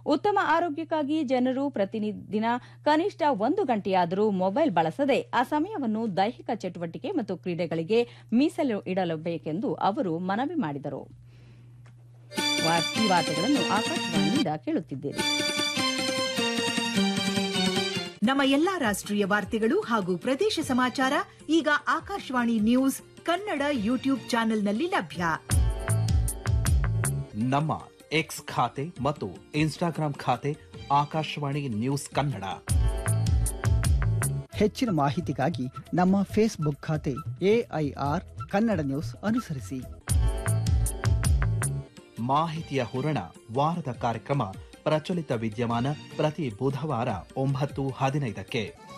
ಉತ್ತಮ ಆರೋಗ್ಯಕ್ಕಾಗಿ ಜನರು ಪ್ರತಿದಿನ ಕನಿಷ್ಠ ಒಂದು ಗಂಟೆಯಾದರೂ ಮೊಬೈಲ್ ಬಳಸದೆ ಆ ಸಮಯವನ್ನು ದೈಹಿಕ ಚಟುವಟಿಕೆ ಮತ್ತು ಕ್ರೀಡೆಗಳಿಗೆ ಮೀಸಲು ಇಡಲೇಬೇಕೆಂದು ಅವರು ಮನವಿ ಮಾಡಿದರು ವಾ- ಈ ವಾರ್ತೆಗಳನ್ನು ಆಕಾಶವಾಣಿಯಿಂದ ಕೇಳುತ್ತಿದ್ದೀರಿ ನಮ್ಮ ಎಲ್ಲಾ ರಾಷ್ಟ್ರೀಯ ವಾರ್ತೆಗಳು ಹಾಗೂ ಪ್ರದೇಶ ಸಮಾಚಾರ ಈಗ ಆಕಾಶವಾಣಿ ನ್ಯೂಸ್ ಕನ್ನಡ ಯೂಟ್ಯೂಬ್ ಚಾನೆಲ್ನಲ್ಲಿ ಲಭ್ಯ ನಮ್ಮ ಎಕ್ಸ್ ಖಾತೆ ಮತ್ತು ಇನ್ಸ್ಟಾಗ್ರಾಂ ಖಾತೆ ಆಕಾಶವಾಣಿ ನ್ಯೂಸ್ ಕನ್ನಡ ಹೆಚ್ಚಿನ ಮಾಹಿತಿಗಾಗಿ ನಮ್ಮ ಫೇಸ್ಬುಕ್ ಖಾತೆ ಎಐಆರ್ ಕನ್ನಡ ನ್ಯೂಸ್ ಅನುಸರಿಸಿ ಮಾಹಿತಿಯ ಹೂರಣ ವಾರದ ಕಾರ್ಯಕ್ರಮ ಪ್ರಚಲಿತ ವಿದ್ಯಮಾನ ಪ್ರತಿ ಬುಧವಾರ ಒಂಬತ್ತು ಹದಿನೈದಕ್ಕೆ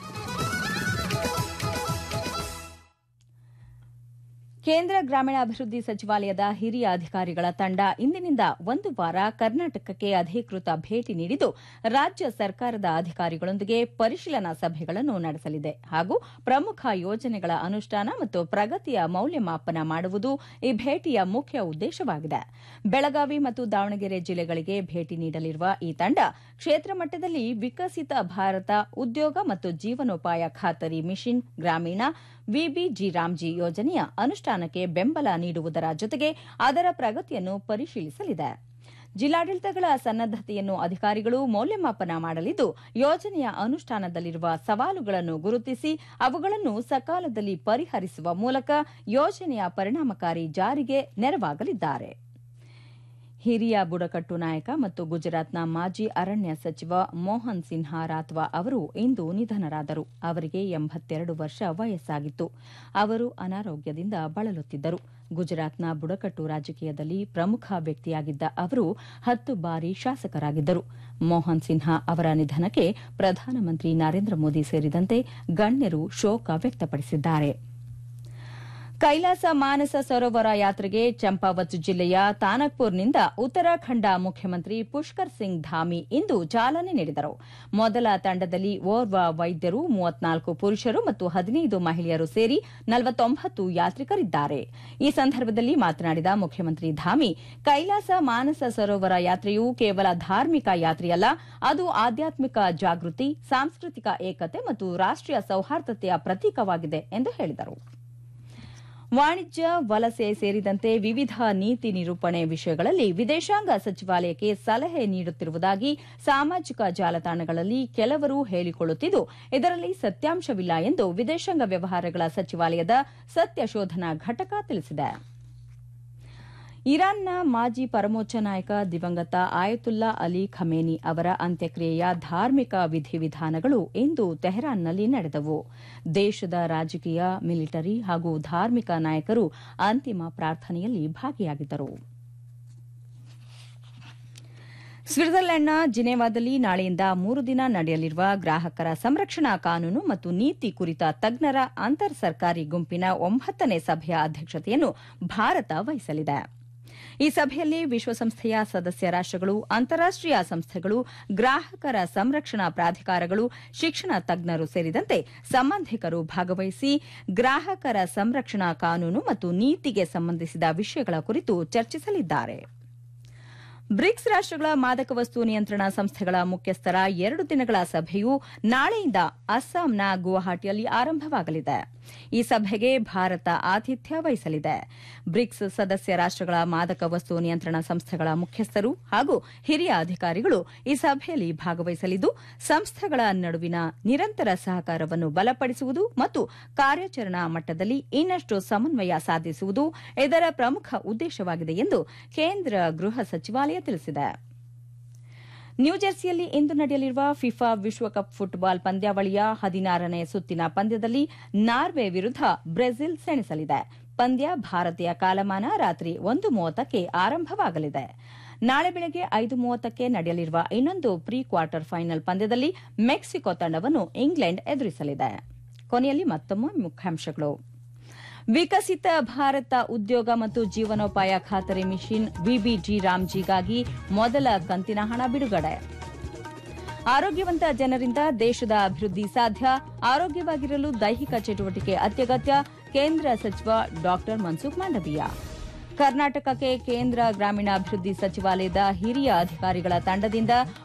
ಕೇಂದ್ರ ಗ್ರಾಮೀಣಾಭಿವೃದ್ಧಿ ಸಚಿವಾಲಯದ ಹಿರಿಯ ಅಧಿಕಾರಿಗಳ ತಂಡ ಇಂದಿನಿಂದ ಒಂದು ವಾರ ಕರ್ನಾಟಕಕ್ಕೆ ಅಧಿಕೃತ ಭೇಟಿ ನೀಡಿದ್ದು ರಾಜ್ಯ ಸರ್ಕಾರದ ಅಧಿಕಾರಿಗಳೊಂದಿಗೆ ಪರಿಶೀಲನಾ ಸಭೆಗಳನ್ನು ನಡೆಸಲಿದೆ ಹಾಗೂ ಪ್ರಮುಖ ಯೋಜನೆಗಳ ಅನುಷ್ಠಾನ ಮತ್ತು ಪ್ರಗತಿಯ ಮೌಲ್ಯಮಾಪನ ಮಾಡುವುದು ಈ ಭೇಟಿಯ ಮುಖ್ಯ ಉದ್ದೇಶವಾಗಿದೆ ಬೆಳಗಾವಿ ಮತ್ತು ದಾವಣಗೆರೆ ಜಿಲ್ಲೆಗಳಿಗೆ ಭೇಟಿ ನೀಡಲಿರುವ ಈ ತಂಡ ಕ್ಷೇತ್ರ ಮಟ್ಟದಲ್ಲಿ ವಿಕಸಿತ ಭಾರತ ಉದ್ಯೋಗ ಮತ್ತು ಜೀವನೋಪಾಯ ಖಾತರಿ ಮಿಷನ್ ಗ್ರಾಮೀಣ ವಿಬಿಜಿ ರಾಮ್ಜಿ ಯೋಜನೆಯ ಅನುಷ್ಠಾನಕ್ಕೆ ಬೆಂಬಲ ನೀಡುವುದರ ಜೊತೆಗೆ ಅದರ ಪ್ರಗತಿಯನ್ನು ಪರಿಶೀಲಿಸಲಿದೆ ಜಿಲ್ಲಾಡಳಿತಗಳ ಸನ್ನದ್ದತೆಯನ್ನು ಅಧಿಕಾರಿಗಳು ಮೌಲ್ಯಮಾಪನ ಮಾಡಲಿದ್ದು ಯೋಜನೆಯ ಅನುಷ್ಠಾನದಲ್ಲಿರುವ ಸವಾಲುಗಳನ್ನು ಗುರುತಿಸಿ ಅವುಗಳನ್ನು ಸಕಾಲದಲ್ಲಿ ಪರಿಹರಿಸುವ ಮೂಲಕ ಯೋಜನೆಯ ಪರಿಣಾಮಕಾರಿ ಜಾರಿಗೆ ನೆರವಾಗಲಿದ್ದಾರೆ ಹಿರಿಯ ಬುಡಕಟ್ಟು ನಾಯಕ ಮತ್ತು ಗುಜರಾತ್ನ ಮಾಜಿ ಅರಣ್ಯ ಸಚಿವ ಮೋಹನ್ ಸಿನ್ಹಾ ರಾತ್ವಾ ಅವರು ಇಂದು ನಿಧನರಾದರು ಅವರಿಗೆ ಎಂಬತ್ತೆರಡು ವರ್ಷ ವಯಸ್ಸಾಗಿತ್ತು ಅವರು ಅನಾರೋಗ್ಯದಿಂದ ಬಳಲುತ್ತಿದ್ದರು ಗುಜರಾತ್ನ ಬುಡಕಟ್ಟು ರಾಜಕೀಯದಲ್ಲಿ ಪ್ರಮುಖ ವ್ಯಕ್ತಿಯಾಗಿದ್ದ ಅವರು ಹತ್ತು ಬಾರಿ ಶಾಸಕರಾಗಿದ್ದರು ಮೋಹನ್ ಸಿನ್ಹಾ ಅವರ ನಿಧನಕ್ಕೆ ಪ್ರಧಾನಮಂತ್ರಿ ನರೇಂದ್ರ ಮೋದಿ ಸೇರಿದಂತೆ ಗಣ್ಯರು ಶೋಕ ವ್ಯಕ್ತಪಡಿಸಿದ್ದಾರೆ ಕೈಲಾಸ ಮಾನಸ ಸರೋವರ ಯಾತ್ರೆಗೆ ಚಂಪಾವತ್ ಜಿಲ್ಲೆಯ ತಾನಕ್ಪುರ್ನಿಂದ ಉತ್ತರಾಖಂಡ ಮುಖ್ಯಮಂತ್ರಿ ಪುಷ್ಕರ್ ಸಿಂಗ್ ಧಾಮಿ ಇಂದು ಚಾಲನೆ ನೀಡಿದರು ಮೊದಲ ತಂಡದಲ್ಲಿ ಓರ್ವ ವೈದ್ಯರು ಮೂವತ್ನಾಲ್ಕು ಪುರುಷರು ಮತ್ತು ಹದಿನೈದು ಮಹಿಳೆಯರು ಸೇರಿ ನಲವತ್ತೊಂಬತ್ತು ಯಾತ್ರಿಕರಿದ್ದಾರೆ ಈ ಸಂದರ್ಭದಲ್ಲಿ ಮಾತನಾಡಿದ ಮುಖ್ಯಮಂತ್ರಿ ಧಾಮಿ ಕೈಲಾಸ ಮಾನಸ ಸರೋವರ ಯಾತ್ರೆಯು ಕೇವಲ ಧಾರ್ಮಿಕ ಯಾತ್ರೆಯಲ್ಲ ಅದು ಆಧ್ಯಾತ್ಮಿಕ ಜಾಗೃತಿ ಸಾಂಸ್ಕೃತಿಕ ಏಕತೆ ಮತ್ತು ರಾಷ್ಟೀಯ ಸೌಹಾರ್ದತೆಯ ಪ್ರತೀಕವಾಗಿದೆ ಎಂದು ಹೇಳಿದರು ವಾಣಿಜ್ಯ ವಲಸೆ ಸೇರಿದಂತೆ ವಿವಿಧ ನೀತಿ ನಿರೂಪಣೆ ವಿಷಯಗಳಲ್ಲಿ ವಿದೇಶಾಂಗ ಸಚಿವಾಲಯಕ್ಕೆ ಸಲಹೆ ನೀಡುತ್ತಿರುವುದಾಗಿ ಸಾಮಾಜಿಕ ಜಾಲತಾಣಗಳಲ್ಲಿ ಕೆಲವರು ಹೇಳಿಕೊಳ್ಳುತ್ತಿದ್ದು ಇದರಲ್ಲಿ ಸತ್ಯಾಂಶವಿಲ್ಲ ಎಂದು ವಿದೇಶಾಂಗ ವ್ಯವಹಾರಗಳ ಸಚಿವಾಲಯದ ಸತ್ಯ ಶೋಧನಾ ಘಟಕ ತಿಳಿಸಿದೆ ಇರಾನ್ನ ಮಾಜಿ ಪರಮೋಚ್ಚ ನಾಯಕ ದಿವಂಗತ ಆಯತುಲ್ಲಾ ಅಲಿ ಖಮೇನಿ ಅವರ ಅಂತ್ಯಕ್ರಿಯೆಯ ಧಾರ್ಮಿಕ ವಿಧಿವಿಧಾನಗಳು ಇಂದು ತೆಹರಾನ್ನಲ್ಲಿ ನಡೆದವು ದೇಶದ ರಾಜಕೀಯ ಮಿಲಿಟರಿ ಹಾಗೂ ಧಾರ್ಮಿಕ ನಾಯಕರು ಅಂತಿಮ ಪ್ರಾರ್ಥನೆಯಲ್ಲಿ ಭಾಗಿಯಾಗಿದ್ದರು ಸ್ವಿಟ್ಜರ್ಲೆಂಡ್ನ ಜಿನೆವಾದಲ್ಲಿ ನಾಳೆಯಿಂದ ಮೂರು ದಿನ ನಡೆಯಲಿರುವ ಗ್ರಾಹಕರ ಸಂರಕ್ಷಣಾ ಕಾನೂನು ಮತ್ತು ನೀತಿ ಕುರಿತ ತಜ್ಞರ ಅಂತರ್ ಸರ್ಕಾರಿ ಗುಂಪಿನ ಒಂಬತ್ತನೇ ಸಭೆಯ ಅಧ್ಯಕ್ಷತೆಯನ್ನು ಭಾರತ ವಹಿಸಲಿದೆ ಈ ಸಭೆಯಲ್ಲಿ ವಿಶ್ವಸಂಸ್ಥೆಯ ಸದಸ್ಯ ರಾಷ್ಟಗಳು ಅಂತಾರಾಷ್ಟೀಯ ಸಂಸ್ಥೆಗಳು ಗ್ರಾಹಕರ ಸಂರಕ್ಷಣಾ ಪ್ರಾಧಿಕಾರಗಳು ಶಿಕ್ಷಣ ತಜ್ಞರು ಸೇರಿದಂತೆ ಸಂಬಂಧಿಕರು ಭಾಗವಹಿಸಿ ಗ್ರಾಹಕರ ಸಂರಕ್ಷಣಾ ಕಾನೂನು ಮತ್ತು ನೀತಿಗೆ ಸಂಬಂಧಿಸಿದ ವಿಷಯಗಳ ಕುರಿತು ಚರ್ಚಿಸಲಿದ್ದಾರೆ ಬ್ರಿಕ್ಸ್ ರಾಷ್ಟಗಳ ಮಾದಕ ವಸ್ತು ನಿಯಂತ್ರಣ ಸಂಸ್ಥೆಗಳ ಮುಖ್ಯಸ್ಥರ ಎರಡು ದಿನಗಳ ಸಭೆಯು ನಾಳೆಯಿಂದ ಅಸ್ಸಾಂನ ಗುವಾಹಟಿಯಲ್ಲಿ ಆರಂಭವಾಗಲಿದೆ ಈ ಸಭೆಗೆ ಭಾರತ ಆತಿಥ್ಯ ವಹಿಸಲಿದೆ ಬ್ರಿಕ್ಸ್ ಸದಸ್ಯ ರಾಷ್ಟಗಳ ಮಾದಕ ವಸ್ತು ನಿಯಂತ್ರಣ ಸಂಸ್ಥೆಗಳ ಮುಖ್ಯಸ್ಥರು ಹಾಗೂ ಹಿರಿಯ ಅಧಿಕಾರಿಗಳು ಈ ಸಭೆಯಲ್ಲಿ ಭಾಗವಹಿಸಲಿದ್ದು ಸಂಸ್ಥೆಗಳ ನಡುವಿನ ನಿರಂತರ ಸಹಕಾರವನ್ನು ಬಲಪಡಿಸುವುದು ಮತ್ತು ಕಾರ್ಯಾಚರಣಾ ಮಟ್ಟದಲ್ಲಿ ಇನ್ನಷ್ಟು ಸಮನ್ವಯ ಸಾಧಿಸುವುದು ಇದರ ಪ್ರಮುಖ ಉದ್ದೇಶವಾಗಿದೆ ಎಂದು ಕೇಂದ್ರ ಗೃಹ ಸಚಿವಾಲಯ ತಿಳಿಸಿದೆ ನ್ಯೂಜೆರ್ಸಿಯಲ್ಲಿ ಇಂದು ನಡೆಯಲಿರುವ ಫಿಫಾ ವಿಶ್ವಕಪ್ ಫುಟ್ಬಾಲ್ ಪಂದ್ಯಾವಳಿಯ ಹದಿನಾರನೇ ಸುತ್ತಿನ ಪಂದ್ಯದಲ್ಲಿ ನಾರ್ವೆ ವಿರುದ್ಧ ಬ್ರೆಜಿಲ್ ಸೆಣಸಲಿದೆ ಪಂದ್ಯ ಭಾರತೀಯ ಕಾಲಮಾನ ರಾತ್ರಿ ಒಂದು ಮೂವತ್ತಕ್ಕೆ ಆರಂಭವಾಗಲಿದೆ ನಾಳೆ ಬೆಳಗ್ಗೆ ಐದು ಮೂವತ್ತಕ್ಕೆ ನಡೆಯಲಿರುವ ಇನ್ನೊಂದು ಪ್ರೀ ಕ್ವಾರ್ಟರ್ ಫೈನಲ್ ಪಂದ್ಯದಲ್ಲಿ ಮೆಕ್ಸಿಕೋ ತಂಡವನ್ನು ಇಂಗ್ಲೆಂಡ್ ಎದುರಿಸಲಿದೆ ಕೊನೆಯಲ್ಲಿ ಮತ್ತೊಮ್ಮೆ ಮುಖ್ಯಾಂಶಗಳು ವಿಕಸಿತ ಭಾರತ ಉದ್ಯೋಗ ಮತ್ತು ಜೀವನೋಪಾಯ ಖಾತರಿ ಮಿಷನ್ ವಿಬಿಜಿ ರಾಮ್ಜಿಗಾಗಿ ಮೊದಲ ಕಂತಿನ ಹಣ ಬಿಡುಗಡೆ ಆರೋಗ್ಯವಂತ ಜನರಿಂದ ದೇಶದ ಅಭಿವೃದ್ಧಿ ಸಾಧ್ಯ ಆರೋಗ್ಯವಾಗಿರಲು ದೈಹಿಕ ಚಟುವಟಿಕೆ ಅತ್ಯಗತ್ಯ ಕೇಂದ್ರ ಸಚಿವ ಡಾ ಮನ್ಸುಖ್ ಮಾಂಡವೀಯ ಕರ್ನಾಟಕಕ್ಕೆ ಕೇಂದ್ರ ಗ್ರಾಮೀಣಾಭಿವೃದ್ಧಿ ಸಚಿವಾಲಯದ ಹಿರಿಯ ಅಧಿಕಾರಿಗಳ ತಂಡದಿಂದ